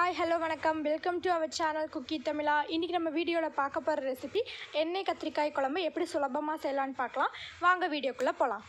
hi hello வணக்கம் welcome to அவர் channel குக்கி தமிழா இன்றைக்கி நம்ம வீடியோவில் பார்க்க போகிற ரெசிபி எண்ணெய் கத்திரிக்காய் குழம்பு எப்படி சுலபமாக செய்யலான்னு பார்க்கலாம் வாங்க வீடியோக்குள்ளே போகலாம்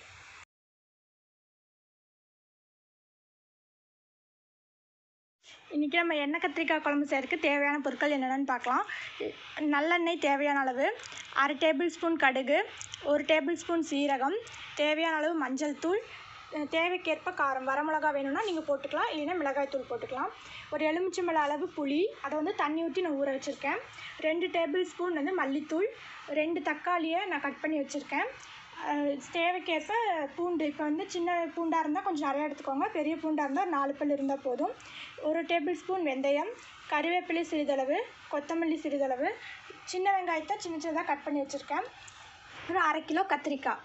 இன்றைக்கி நம்ம எண்ணெய் கத்திரிக்காய் குழம்பு செய்யறதுக்கு தேவையான பொருட்கள் என்னென்னு பார்க்கலாம் நல்லெண்ணெய் தேவையான அளவு அரை டேபிள் ஸ்பூன் கடுகு ஒரு டேபிள் ஸ்பூன் சீரகம் தேவையான அளவு மஞ்சள் தூள் அஹ் தேவைக்கேற்ப காரம் வரமிளகா வேணும்னா நீங்கள் போட்டுக்கலாம் இல்லைன்னா மிளகாய் தூள் போட்டுக்கலாம் ஒரு எலுமிச்சம்பழ அளவு புளி அதை வந்து தண்ணி ஊற்றி நான் ஊற வச்சுருக்கேன் ரெண்டு டேபிள் ஸ்பூன் வந்து மல்லித்தூள் ரெண்டு தக்காளியை நான் கட் பண்ணி வச்சுருக்கேன் அஹ் தேவைக்கேற்ப பூண்டு இப்போ வந்து சின்ன பூண்டாக இருந்தால் கொஞ்சம் நிறையா எடுத்துக்கோங்க பெரிய பூண்டாக இருந்தால் ஒரு நாலு பல் இருந்தால் போதும் ஒரு டேபிள் ஸ்பூன் வெந்தயம் கறிவேப்பிலை சிறிதளவு கொத்தமல்லி சிறிதளவு சின்ன வெங்காயத்தை சின்ன சின்னதாக கட் பண்ணி வச்சுருக்கேன் ஒரு அரை கிலோ கத்திரிக்காய்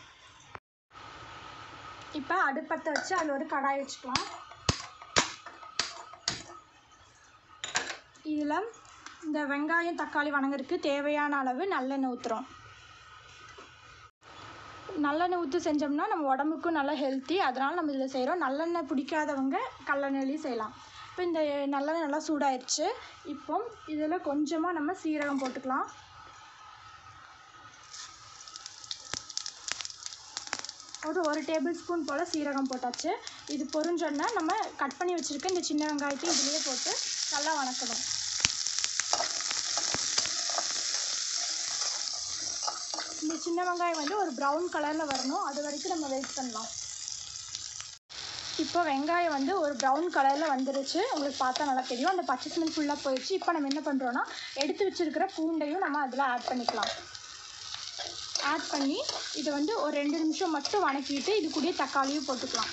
இப்போ அடுப்பத்தை வச்சு அதில் ஒரு கடாய் வச்சுக்கலாம் இதில் இந்த வெங்காயம் தக்காளி வணங்குறதுக்கு தேவையான அளவு நல்லெண்ணெய் ஊற்றுறோம் நல்லெண்ணெய் ஊற்றி செஞ்சோம்னா நம்ம உடம்புக்கும் நல்லா ஹெல்த்தி அதனால் நம்ம இதில் செய்கிறோம் நல்லெண்ணெய் பிடிக்காதவங்க கல்லெண்ணெயிலையும் செய்யலாம் இப்போ இந்த நல்லெண்ணெய் நல்லா சூடாயிருச்சு இப்போ இதில் கொஞ்சமாக நம்ம சீரகம் போட்டுக்கலாம் ஒரு ஒரு டேபிள் ஸ்பூன் போல் சீரகம் போட்டாச்சு இது பொரிஞ்சோன்னா நம்ம கட் பண்ணி வச்சுருக்க இந்த சின்ன வெங்காயத்தையும் இதுலேயே போட்டு நல்லா வணக்கணும் இந்த சின்ன வெங்காயம் வந்து ஒரு ப்ரௌன் கலரில் வரணும் அது வரைக்கும் நம்ம வெயிட் பண்ணலாம் இப்போ வெங்காயம் வந்து ஒரு ப்ரௌன் கலரில் வந்துருச்சு உங்களுக்கு பார்த்தா நல்லா தெரியும் அந்த பச்சை ஸ்மெல் ஃபுல்லாக போயிடுச்சு இப்போ நம்ம என்ன பண்ணுறோன்னா எடுத்து வச்சுருக்கிற பூண்டையும் நம்ம அதில் ஆட் பண்ணிக்கலாம் ஆட் பண்ணி இதை வந்து ஒரு ரெண்டு நிமிஷம் மட்டும் வணக்கிட்டு இது கூடயே தக்காளியும் போட்டுக்கலாம்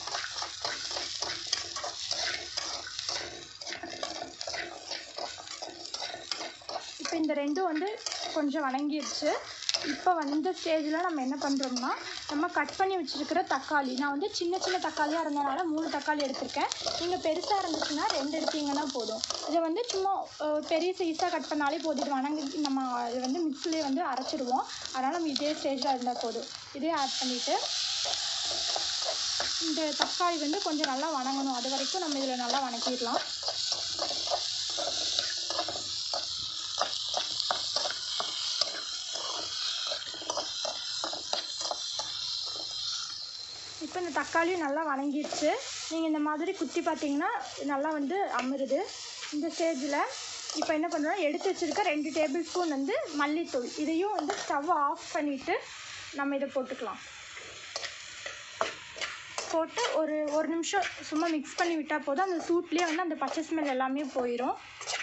இப்போ இந்த ரெண்டும் வந்து கொஞ்சம் வணங்கிடுச்சு இப்போ வந்து இந்த ஸ்டேஜில் நம்ம என்ன பண்ணுறோம்னா நம்ம கட் பண்ணி வச்சுருக்கிற தக்காளி நான் வந்து சின்ன சின்ன தக்காளியாக இருந்தனால மூணு தக்காளி எடுத்திருக்கேன் நீங்கள் பெருசாக இருந்துச்சுன்னா ரெண்டு எடுத்தீங்கன்னா போதும் இதை வந்து சும்மா அஹ், பெரிய சைஸாக கட் பண்ணாலே போதும் இது வணங்கி நம்ம இது வந்து மிக்ஸிலே வந்து அரைச்சிடுவோம் அதனால் நம்ம இதே ஸ்டேஜில் இருந்தால் போதும் இதே ஆட் பண்ணிவிட்டு இந்த தக்காளி வந்து கொஞ்சம் நல்லா வணங்கணும் அது வரைக்கும் நம்ம இதில் நல்லா வணக்கிடலாம் இப்போ இந்த தக்காளியும் நல்லா வணங்கிடுச்சு நீங்கள் இந்த மாதிரி குத்தி பார்த்தீங்கன்னா நல்லா வந்து அமருது இந்த ஸ்டேஜில் இப்போ என்ன பண்ணுறோம் எடுத்து வச்சுருக்க ரெண்டு டேபிள் ஸ்பூன் வந்து மல்லித்தூள் இதையும் வந்து ஸ்டவ் ஆஃப் பண்ணிவிட்டு நம்ம இதை போட்டுக்கலாம் போட்டு ஒரு ஒரு நிமிஷம் சும்மா மிக்ஸ் பண்ணி விட்டால் போதும் அந்த சூட்லேயே வந்து அந்த பச்சை ஸ்மெல் எல்லாமே போயிடும்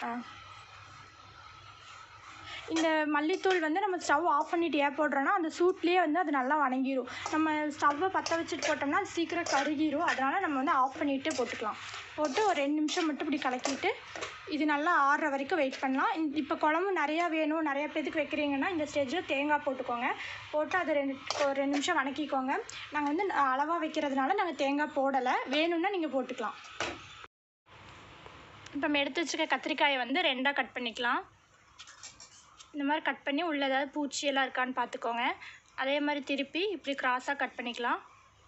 இந்த மல்லித்தூள் வந்து நம்ம ஸ்டவ் ஆஃப் பண்ணிட்டு ஏன் போடுறோன்னா அந்த சூட்லேயே வந்து அது நல்லா வணங்கிடும் நம்ம ஸ்டவ்வை பற்ற வச்சுட்டு போட்டோம்னா அது சீக்கிரம் கருகிரும் அதனால் நம்ம வந்து ஆஃப் பண்ணிட்டு போட்டுக்கலாம் போட்டு ஒரு ரெண்டு நிமிஷம் மட்டும் இப்படி கலக்கிட்டு இது நல்லா ஆறுற வரைக்கும் வெயிட் பண்ணலாம் இந்த இப்போ குழம்பு நிறையா வேணும் நிறைய பேத்துக்கு வைக்கிறீங்கன்னா இந்த ஸ்டேஜில் தேங்காய் போட்டுக்கோங்க போட்டு அதை ரெண்டு ஒரு ரெண்டு நிமிஷம் வணக்கிக்கோங்க நாங்கள் வந்து அளவாக வைக்கிறதுனால நாங்கள் தேங்காய் போடலை வேணும்னா நீங்கள் போட்டுக்கலாம் இப்போ நம்ம எடுத்து வச்சுருக்க கத்திரிக்காயை வந்து ரெண்டாக கட் பண்ணிக்கலாம் இந்த மாதிரி கட் பண்ணி உள்ள ஏதாவது பூச்சி எல்லாம் இருக்கான்னு பார்த்துக்கோங்க அதே மாதிரி திருப்பி இப்படி கிராஸாக கட் பண்ணிக்கலாம்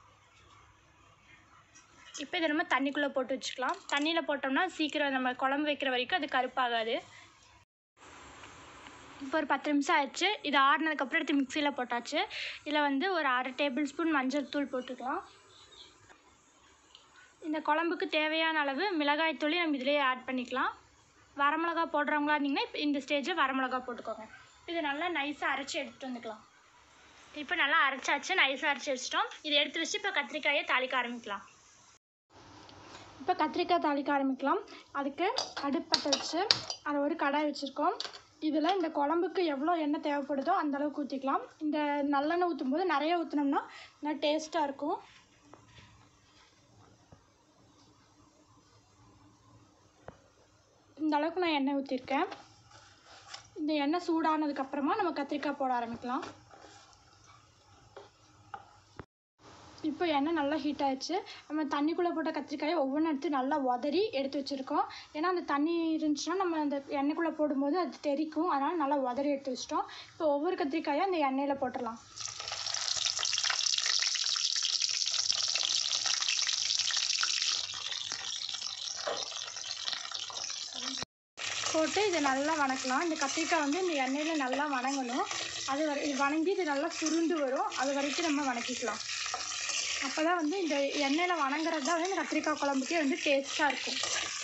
இப்போ இதை நம்ம தண்ணிக்குள்ளே போட்டு வச்சுக்கலாம் தண்ணியில் போட்டோம்னா சீக்கிரம் நம்ம குழம்பு வைக்கிற வரைக்கும் அது கருப்பாகாது இப்போ ஒரு பத்து நிமிஷம் ஆயிடுச்சு இது ஆறுனதுக்கப்புறம் எடுத்து மிக்சியில் போட்டாச்சு இதில் வந்து ஒரு அரை டேபிள் ஸ்பூன் மஞ்சள் தூள் போட்டுக்கலாம் இந்த குழம்புக்கு தேவையான அளவு மிளகாய் தூளி நம்ம இதிலேயே ஆட் பண்ணிக்கலாம் வரமிளகா போடுறவங்களா இருந்தீங்கன்னா இப்போ இந்த ஸ்டேஜில் வரமிளகா போட்டுக்கோங்க இதை நல்லா நைஸாக அரைச்சி எடுத்துகிட்டு வந்துக்கலாம் இப்போ நல்லா அரைச்சாச்சு நைஸாக அரைச்சி வச்சிட்டோம் இதை எடுத்து வச்சு இப்போ கத்திரிக்காயை தாளிக்க ஆரம்பிக்கலாம் இப்போ கத்திரிக்காய் தாளிக்க ஆரம்பிக்கலாம் அதுக்கு அடுப்பத்தை வச்சு அதை ஒரு கடாய் வச்சுருக்கோம் இதில் இந்த குழம்புக்கு எவ்வளோ எண்ணெய் தேவைப்படுதோ அந்த அளவுக்கு ஊற்றிக்கலாம் இந்த நல்லெண்ணெய் ஊற்றும் போது நிறைய ஊற்றினோம்னா நல்லா டேஸ்ட்டாக இருக்கும் இந்த அளவுக்கு நான் எண்ணெய் ஊற்றிருக்கேன் இந்த எண்ணெய் சூடானதுக்கப்புறமா நம்ம கத்திரிக்காய் போட ஆரம்பிக்கலாம் இப்போ எண்ணெய் நல்லா ஹீட் ஆயிடுச்சு நம்ம தண்ணிக்குள்ளே போட்ட கத்திரிக்காயை ஒவ்வொன்றும் எடுத்து நல்லா உதறி எடுத்து வச்சுருக்கோம் ஏன்னா அந்த தண்ணி இருந்துச்சுன்னா நம்ம அந்த எண்ணெய்க்குள்ளே போடும்போது அது தெறிக்கும் அதனால் நல்லா உதறி எடுத்து வச்சிட்டோம் இப்போ ஒவ்வொரு கத்திரிக்காயும் அந்த எண்ணெயில் போட்டுடலாம் போட்டு இதை நல்லா வணக்கலாம் இந்த கத்திரிக்காய் வந்து இந்த எண்ணெயில் நல்லா வணங்கணும் அது வரை இது வணங்கி இது நல்லா சுருண்டு வரும் அது வரைக்கும் நம்ம வணக்கிக்கலாம் அப்போ தான் வந்து இந்த எண்ணெயில் வணங்குறது தான் வந்து இந்த கத்திரிக்காய் குழம்புக்கே வந்து டேஸ்ட்டாக இருக்கும்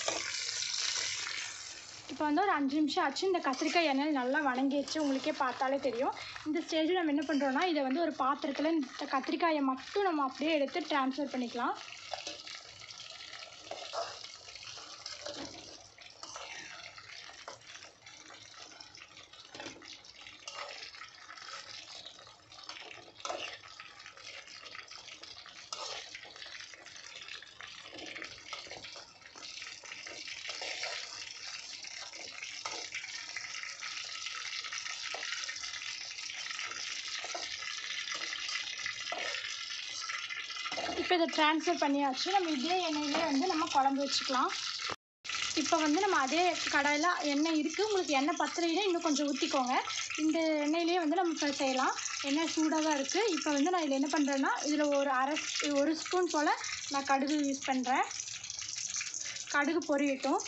இப்போ வந்து ஒரு அஞ்சு நிமிஷம் ஆச்சு இந்த கத்திரிக்காய் எண்ணெயில் நல்லா வணங்கிடுச்சு உங்களுக்கே பார்த்தாலே தெரியும் இந்த ஸ்டேஜில் நம்ம என்ன பண்ணுறோன்னா இதை வந்து ஒரு பாத்திரத்தில் இந்த கத்திரிக்காயை மட்டும் நம்ம அப்படியே எடுத்து ட்ரான்ஸ்ஃபர் பண்ணிக்கலாம் இப்போ இதை ட்ரான்ஸ்ஃபர் பண்ணியாச்சு நம்ம இதே எண்ணெயிலே வந்து நம்ம குழம்பு வச்சுக்கலாம் இப்போ வந்து நம்ம அதே கடாயில் எண்ணெய் இருக்குது உங்களுக்கு எண்ணெய் பத்தலையில இன்னும் கொஞ்சம் ஊற்றிக்கோங்க இந்த எண்ணெயிலே வந்து நம்ம இப்போ செய்யலாம் எண்ணெய் சூடாக தான் இருக்குது இப்போ வந்து நான் இதில் என்ன பண்ணுறேன்னா இதில் ஒரு அரை ஒரு ஸ்பூன் போல் நான் கடுகு யூஸ் பண்ணுறேன் கடுகு பொரியட்டும்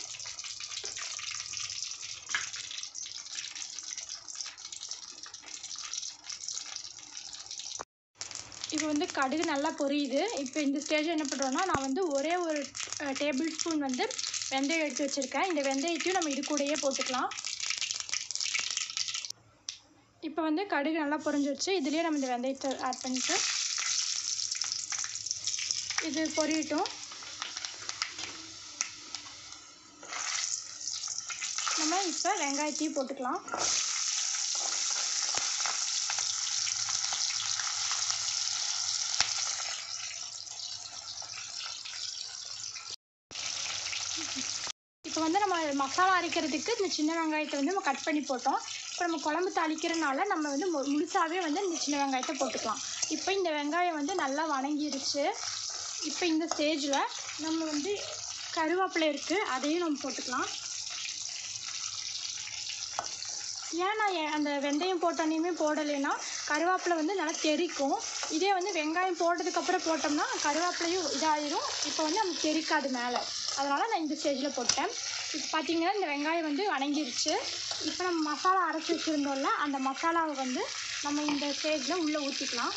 இப்போ வந்து கடுகு நல்லா பொரியுது இப்போ இந்த ஸ்டேஜ் என்ன பண்ணுறோன்னா நான் வந்து ஒரே ஒரு டேபிள் ஸ்பூன் வந்து வெந்தயம் எடுத்து வச்சுருக்கேன் இந்த வெந்தயத்தையும் நம்ம இது கூடயே போட்டுக்கலாம் இப்போ வந்து கடுகு நல்லா பொரிஞ்சிருச்சு இதுலேயே நம்ம இந்த வெந்தயத்தை ஆட் பண்ணிட்டு இது பொரியட்டும் நம்ம இப்போ வெங்காயத்தையும் போட்டுக்கலாம் இப்போ வந்து நம்ம மசாலா அரைக்கிறதுக்கு இந்த சின்ன வெங்காயத்தை வந்து நம்ம கட் பண்ணி போட்டோம் இப்போ நம்ம குழம்பு தாளிக்கிறனால நம்ம வந்து மு முழுசாகவே வந்து இந்த சின்ன வெங்காயத்தை போட்டுக்கலாம் இப்போ இந்த வெங்காயம் வந்து நல்லா வணங்கிருச்சு இப்போ இந்த ஸ்டேஜில் நம்ம வந்து கருவேப்பிலை இருக்குது அதையும் நம்ம போட்டுக்கலாம் ஏன் நான் ஏ- அந்த வெந்தயம் போட்டோன்னே போடலைன்னா கருவேப்பிலை வந்து நல்லா தெறிக்கும் இதே வந்து வெங்காயம் போட்டதுக்கப்புறம் போட்டோம்னா கருவேப்பிலையும் இதாயிரும் இப்போ வந்து நமக்கு தெறிக்காது மேலே அதனால் நான் இந்த ஸ்டேஜில் போட்டேன் இப்போ பார்த்தீங்கன்னா இந்த வெங்காயம் வந்து வணங்கிருச்சு இப்போ நம்ம மசாலா அரைச்சி வச்சுருந்தோம்ல அந்த மசாலாவை வந்து நம்ம இந்த ஸ்டேஜில் உள்ளே ஊற்றிக்கலாம்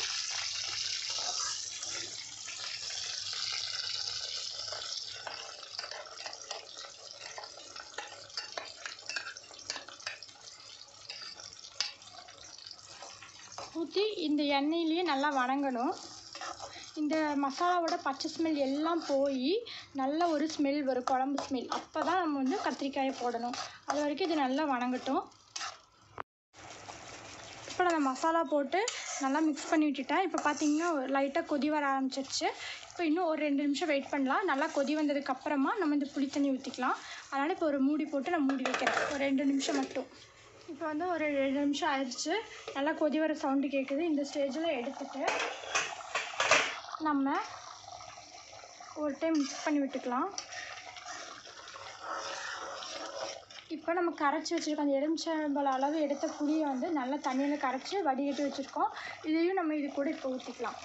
ஊற்றி இந்த எண்ணெயிலேயே நல்லா வணங்கணும் இந்த மசாலாவோட பச்சை ஸ்மெல் எல்லாம் போய் நல்ல ஒரு ஸ்மெல் வரும் குழம்பு ஸ்மெல் அப்போ தான் நம்ம வந்து கத்திரிக்காயை போடணும் அது வரைக்கும் இது நல்லா வணங்கட்டும் இப்போ நான் மசாலா போட்டு நல்லா மிக்ஸ் பண்ணி விட்டுட்டேன் இப்போ பார்த்தீங்கன்னா லைட்டாக கொதி வர ஆரம்பிச்சிருச்சு இப்போ இன்னும் ஒரு ரெண்டு நிமிஷம் வெயிட் பண்ணலாம் நல்லா கொதி வந்ததுக்கு அப்புறமா நம்ம இந்த புளி தண்ணி ஊற்றிக்கலாம் அதனால் இப்போ ஒரு மூடி போட்டு நான் மூடி வைக்கிறேன் ஒரு ரெண்டு நிமிஷம் மட்டும் இப்போ வந்து ஒரு ரெண்டு நிமிஷம் ஆயிடுச்சு நல்லா கொதி வர சவுண்டு கேட்குது இந்த ஸ்டேஜில் எடுத்துட்டு நம்ம ஒரு டைம் மிக்ஸ் பண்ணி விட்டுக்கலாம் இப்போ நம்ம கரைச்சி வச்சுருக்கோம் அந்த எலுமிச்சம்பழம் அளவு எடுத்த புளியை வந்து நல்லா தண்ணியில் கரைச்சி வடிகட்டி வச்சுருக்கோம் இதையும் நம்ம இது கூட இப்போ ஊற்றிக்கலாம்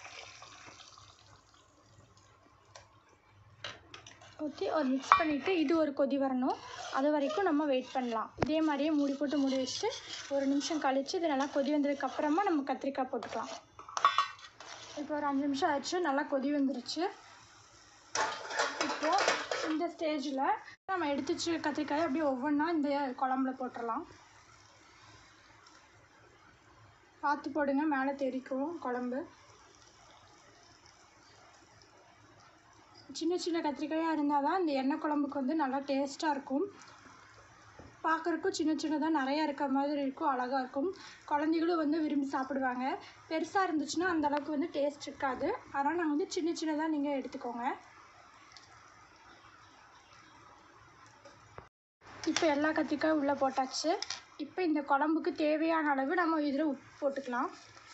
ஊற்றி ஒரு மிக்ஸ் பண்ணிவிட்டு இது ஒரு கொதி வரணும் அது வரைக்கும் நம்ம வெயிட் பண்ணலாம் இதே மாதிரியே மூடி போட்டு மூடி வச்சுட்டு ஒரு நிமிஷம் கழித்து இது நல்லா கொதி வந்ததுக்கு அப்புறமா நம்ம கத்திரிக்காய் போட்டுக்கலாம் இப்போ ஒரு அஞ்சு நிமிஷம் ஆயிடுச்சு நல்லா கொதி வந்துருச்சு இப்போது இந்த ஸ்டேஜில் நம்ம எடுத்து வச்சு கத்திரிக்காயை அப்படியே ஒவ்வொன்றா இந்த குழம்புல போட்டுடலாம் பார்த்து போடுங்க மேலே தெறிக்கும் குழம்பு சின்ன சின்ன கத்திரிக்காயாக இருந்தால் தான் இந்த எண்ணெய் குழம்புக்கு வந்து நல்லா டேஸ்ட்டாக இருக்கும் பார்க்குறக்கும் சின்ன சின்னதாக நிறையா இருக்க மாதிரி இருக்கும் அழகாக இருக்கும் குழந்தைகளும் வந்து விரும்பி சாப்பிடுவாங்க பெருசாக இருந்துச்சுன்னா அந்த அளவுக்கு வந்து டேஸ்ட் இருக்காது அதனால் நாங்கள் வந்து சின்ன சின்னதாக நீங்கள் எடுத்துக்கோங்க இப்போ எல்லா கத்திரிக்காயும் உள்ளே போட்டாச்சு இப்போ இந்த குழம்புக்கு தேவையான அளவு நம்ம இதில் உப்பு போட்டுக்கலாம்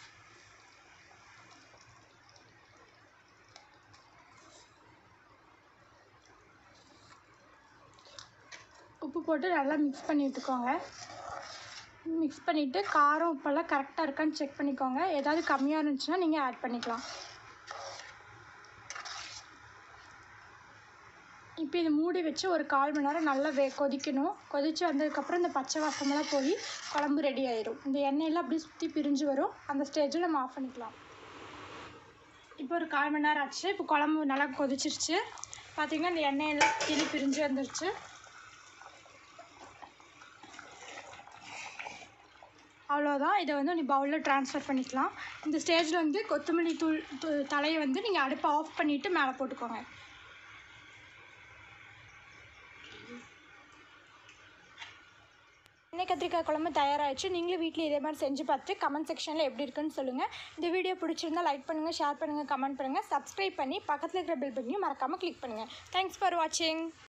உப்பு போட்டு நல்லா மிக்ஸ் பண்ணி விட்டுக்கோங்க மிக்ஸ் பண்ணிவிட்டு காரம் உப்பெல்லாம் கரெக்டாக இருக்கான்னு செக் பண்ணிக்கோங்க ஏதாவது கம்மியாக இருந்துச்சுன்னா நீங்கள் ஆட் பண்ணிக்கலாம் இப்போ இதை மூடி வச்சு ஒரு கால் மணி நேரம் நல்லா வே கொதிக்கணும் கொதித்து வந்ததுக்கப்புறம் இந்த பச்சை வாசமெல்லாம் போய் குழம்பு ரெடி ஆயிடும் இந்த எண்ணெயெல்லாம் அப்படியே சுற்றி பிரிஞ்சு வரும் அந்த ஸ்டேஜில் நம்ம ஆஃப் பண்ணிக்கலாம் இப்போ ஒரு கால் மணி நேரம் ஆச்சு இப்போ குழம்பு நல்லா கொதிச்சிருச்சு பார்த்திங்கன்னா இந்த எண்ணெயெல்லாம் கிளி பிரிஞ்சு வந்துருச்சு அவ்வளோதான் இதை வந்து நீ பவுலில் ட்ரான்ஸ்ஃபர் பண்ணிக்கலாம் இந்த ஸ்டேஜில் வந்து கொத்தமல்லி தூள் தூ- தலையை வந்து நீங்கள் அடுப்பை ஆஃப் பண்ணிவிட்டு மேலே போட்டுக்கோங்க எண்ணெய் கத்திரிக்காய் குழம்பு தயாராகிடுச்சு நீங்களும் வீட்டில் இதே மாதிரி செஞ்சு பார்த்து கமெண்ட் செக்ஷனில் எப்படி இருக்குன்னு சொல்லுங்கள் இந்த வீடியோ பிடிச்சிருந்தா லைக் பண்ணுங்கள் ஷேர் பண்ணுங்கள் கமெண்ட் பண்ணுங்கள் சப்ஸ்கிரைப் பண்ணி பக்கத்தில் இருக்கிற பெல் பட்டனையும் மறக்காமல் கிளிக் பண்ணுங்கள் தேங்க்ஸ் ஃபார் வாட்சிங்